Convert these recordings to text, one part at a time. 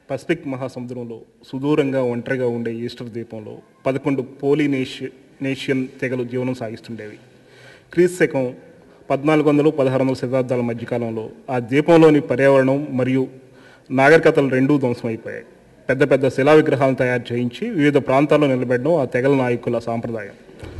Pacific మహాసముద్రంలో సుదూరంగా ఒంటరిగా ఉండే ఈస్టర్ ద్వీపంలో పదకొండు పోలినేషి నేషియన్ తెగలు జీవనం సాగిస్తుండేవి క్రీస్తు శకం పద్నాలుగు వందలు పదహారు వందల శతాబ్దాల మధ్యకాలంలో ఆ ద్వీపంలోని పర్యావరణం మరియు నాగరికతలు రెండూ ధ్వంసమైపోయాయి పెద్ద పెద్ద శిలా విగ్రహాలను తయారు చేయించి వివిధ ప్రాంతాల్లో నిలబెట్టడం ఆ తెగల నాయకుల సాంప్రదాయం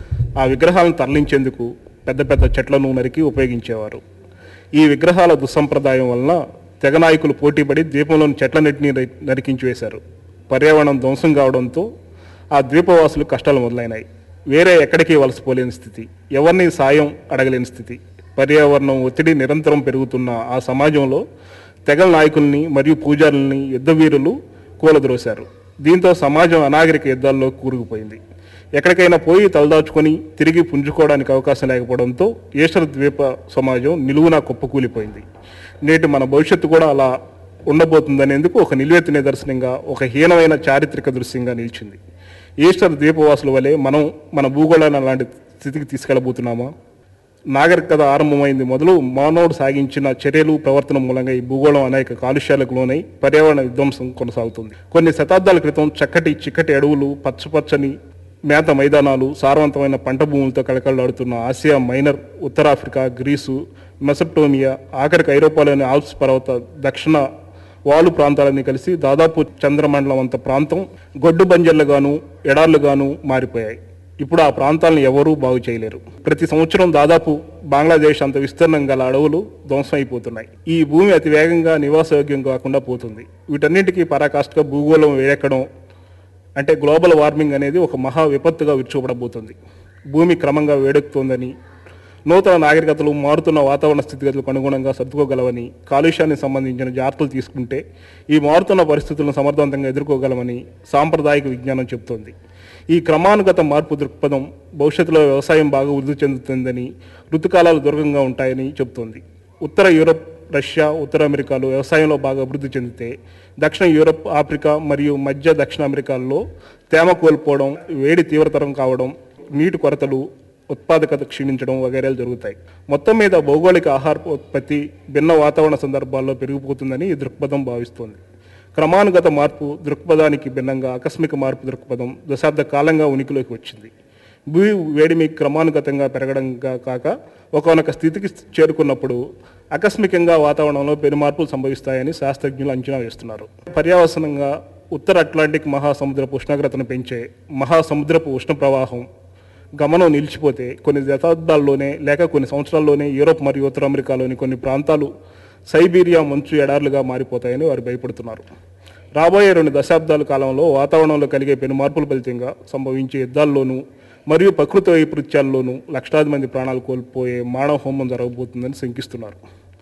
ఆ విగ్రహాలను తరలించేందుకు పెద్ద పెద్ద చెట్లను నరికి ఉపయోగించేవారు ఈ విగ్రహాల దుస్సంప్రదాయం వలన తెగ నాయకులు పోటీపడి ద్వీపంలోని చెట్లన్నింటినీ నరి- నరికించి వేశారు పర్యావరణం ధ్వంసం కావడంతో ఆ ద్వీపవాసులు కష్టాలు మొదలైనాయి వేరే ఎక్కడికి వలసపోలేని స్థితి ఎవరిని సాయం అడగలేని స్థితి పర్యావరణం ఒత్తిడి నిరంతరం పెరుగుతున్న ఆ సమాజంలో తెగల నాయకుల్ని మరియు పూజారుల్ని యుద్ధవీరులు కూలద్రోశారు దీంతో సమాజం అనాగరిక యుద్ధాల్లో కూరుకుపోయింది ఎక్కడికైనా పోయి తలదాచుకొని తిరిగి పుంజుకోవడానికి అవకాశం లేకపోవడంతో ఈస్టర్ ద్వీప సమాజం నిలువునా కుప్పకూలిపోయింది నేటి మన భవిష్యత్తు కూడా అలా ఉండబోతుందనేందుకు ఒక నిలువెత్తు నిదర్శనంగా ఒక హీనమైన చారిత్రక దృశ్యంగా నిలిచింది ఈస్టర్ ద్వీపవాసుల వలె మనం మన భూగోళాన్ని అలాంటి స్థితికి తీసుకెళ్లబోతున్నామా నాగరికత ఆరంభమైంది మొదలు మానవుడు సాగించిన చర్యలు ప్రవర్తన మూలంగా ఈ భూగోళం అనేక కాలుష్యాలకు లోనై పర్యావరణ విధ్వంసం కొనసాగుతుంది కొన్ని శతాబ్దాల క్రితం చక్కటి చిక్కటి అడవులు పచ్చపచ్చని మేత మైదానాలు సారవంతమైన పంట భూములతో కలకలాడుతున్న ఆసియా మైనర్ ఉత్తరాఫ్రికా గ్రీసు మెసప్టోమియా ఆఖరికి ఐరోపాలోని ఆల్ప్స్ పర్వత దక్షిణ వాలు ప్రాంతాలన్నీ కలిసి దాదాపు చంద్రమండలం అంత ప్రాంతం గొడ్డు బంజర్లుగాను ఎడార్లుగాను మారిపోయాయి ఇప్పుడు ఆ ప్రాంతాలను ఎవరూ బాగు చేయలేరు ప్రతి సంవత్సరం దాదాపు బంగ్లాదేశ్ అంత విస్తీర్ణం గల అడవులు ధ్వంసమైపోతున్నాయి ఈ భూమి అతి వేగంగా నివాసయోగ్యం కాకుండా పోతుంది వీటన్నిటికీ పరాకాష్ఠగా భూగోళం వేడెక్కడం అంటే గ్లోబల్ వార్మింగ్ అనేది ఒక మహా విపత్తుగా విరుచుపడబోతుంది భూమి క్రమంగా వేడెక్కుతోందని నూతన నాగరికతలు మారుతున్న వాతావరణ స్థితిగతులకు అనుగుణంగా సర్దుకోగలవని కాలుష్యానికి సంబంధించిన జాగ్రత్తలు తీసుకుంటే ఈ మారుతున్న పరిస్థితులను సమర్థవంతంగా ఎదుర్కోగలమని సాంప్రదాయిక విజ్ఞానం చెబుతోంది ఈ క్రమానుగత మార్పు దృక్పథం భవిష్యత్తులో వ్యవసాయం బాగా వృద్ధి చెందుతుందని ఋతుకాలాలు దూరంగా ఉంటాయని చెబుతోంది ఉత్తర యూరప్ రష్యా ఉత్తర అమెరికాలో వ్యవసాయంలో బాగా అభివృద్ధి చెందితే దక్షిణ యూరప్ ఆఫ్రికా మరియు మధ్య దక్షిణ అమెరికాల్లో తేమ కోల్పోవడం వేడి తీవ్రతరం కావడం నీటి కొరతలు ఉత్పాదకత క్షీణించడం వగైరాలు జరుగుతాయి మొత్తం మీద భౌగోళిక ఆహార ఉత్పత్తి భిన్న వాతావరణ సందర్భాల్లో పెరిగిపోతుందని ఈ దృక్పథం భావిస్తోంది క్రమానుగత మార్పు దృక్పథానికి భిన్నంగా ఆకస్మిక మార్పు దృక్పథం దశాబ్ద కాలంగా ఉనికిలోకి వచ్చింది భూమి వేడిమి క్రమానుగతంగా పెరగడంగా కాక ఒకనొక స్థితికి చేరుకున్నప్పుడు ఆకస్మికంగా వాతావరణంలో పెను మార్పులు సంభవిస్తాయని శాస్త్రజ్ఞులు అంచనా వేస్తున్నారు పర్యావసనంగా ఉత్తర అట్లాంటిక్ మహాసముద్రపు ఉష్ణోగ్రతను పెంచే మహాసముద్రపు ఉష్ణ ప్రవాహం గమనం నిలిచిపోతే కొన్ని శతాబ్దాల్లోనే లేక కొన్ని సంవత్సరాల్లోనే యూరోప్ మరియు ఉత్తర అమెరికాలోని కొన్ని ప్రాంతాలు సైబీరియా మంచు ఎడార్లుగా మారిపోతాయని వారు భయపడుతున్నారు రాబోయే రెండు దశాబ్దాల కాలంలో వాతావరణంలో కలిగే పెను మార్పుల ఫలితంగా సంభవించే యుద్ధాల్లోనూ మరియు ప్రకృతి వైపరీత్యాల్లోనూ లక్షలాది మంది ప్రాణాలు కోల్పోయే మానవ హోమం జరగబోతుందని శంకిస్తున్నారు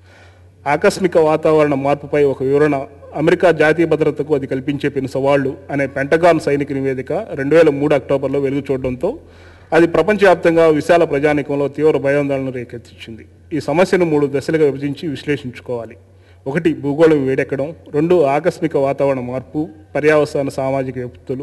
ఆకస్మిక వాతావరణ మార్పుపై ఒక వివరణ అమెరికా జాతీయ భద్రతకు అది కల్పించే పెను సవాళ్లు అనే పెంటగాన్ సైనిక నివేదిక రెండు వేల మూడు అక్టోబర్లో వెలుగు చూడడంతో అది ప్రపంచవ్యాప్తంగా విశాల ప్రజానికంలో తీవ్ర భయాందోళన రేకెత్తించింది ఈ సమస్యను మూడు దశలుగా విభజించి విశ్లేషించుకోవాలి ఒకటి భూగోళం వేడెక్కడం రెండు ఆకస్మిక వాతావరణ మార్పు పర్యావసాన సామాజిక విపత్తులు